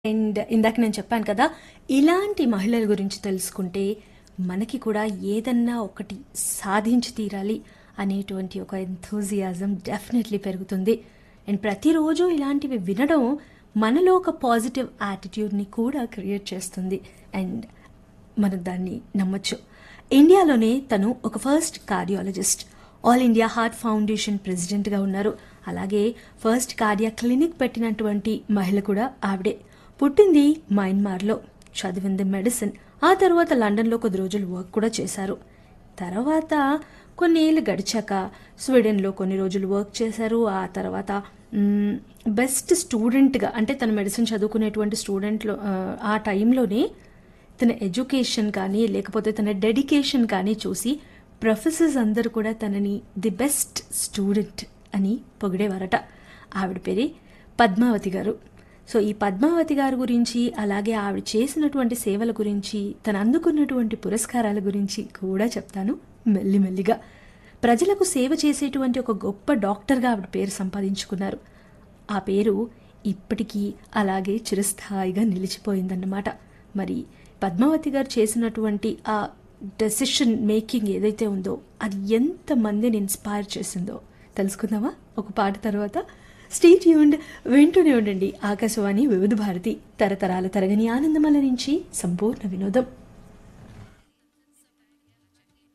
and ఇందాక నేను చెప్పాను కదా ఇలాంటి మహిళల గురించి తెలుసుకుంటే మనకి కూడా ఏదన్నా ఒకటి సాధించి తీరాలి అనేటువంటి ఒక ఎంథూజియాజం డెఫినెట్లీ పెరుగుతుంది అండ్ ప్రతిరోజు ఇలాంటివి వినడం మనలో ఒక పాజిటివ్ యాటిట్యూడ్ని కూడా క్రియేట్ చేస్తుంది అండ్ మనం దాన్ని నమ్మొచ్చు ఇండియాలోనే తను ఒక first cardiologist all India heart foundation ప్రెసిడెంట్గా ఉన్నారు అలాగే ఫస్ట్ కార్డియా క్లినిక్ పెట్టినటువంటి మహిళ కూడా ఆవిడే పుట్టింది మయన్మార్లో చదివింది మెడిసిన్ ఆ తర్వాత లండన్లో కొద్ది రోజులు వర్క్ కూడా చేశారు తర్వాత కొన్ని ఏళ్ళు గడిచాక స్వీడన్లో కొన్ని రోజులు వర్క్ చేశారు ఆ తర్వాత మ్, బెస్ట్ స్టూడెంట్గా అంటే తన మెడిసిన్ చదువుకునేటువంటి స్టూడెంట్లో ఆ, ఆ టైంలోనే తన ఎడ్యుకేషన్ కానీ లేకపోతే తన డెడికేషన్ కానీ చూసి ప్రొఫెసర్స్ అందరూ కూడా తనని ది బెస్ట్ స్టూడెంట్ అని పొగిడేవారట ఆవిడ పేరే పద్మావతి గారు సో ఈ పద్మావతి గారి గురించి అలాగే ఆవిడ చేసినటువంటి సేవల గురించి తను అందుకున్నటువంటి పురస్కారాల గురించి కూడా చెప్తాను మెల్లిమెల్లిగా ప్రజలకు సేవ చేసేటువంటి ఒక గొప్ప డాక్టర్గా ఆవిడ పేరు సంపాదించుకున్నారు ఆ పేరు ఇప్పటికీ అలాగే చిరస్థాయిగా నిలిచిపోయిందన్నమాట మరి పద్మావతి గారు చేసినటువంటి ఆ డెసిషన్ మేకింగ్ ఏదైతే ఉందో అది ఎంతమందిని ఇన్స్పైర్ చేసిందో తెలుసుకుందామా ఒక పాట తర్వాత స్టేట్ యూండ్ వింటూనే ఉండండి ఆకాశవాణి వివిధ భారతి తరతరాల తరగని ఆనందమల నుంచి సంపూర్ణ వినోదం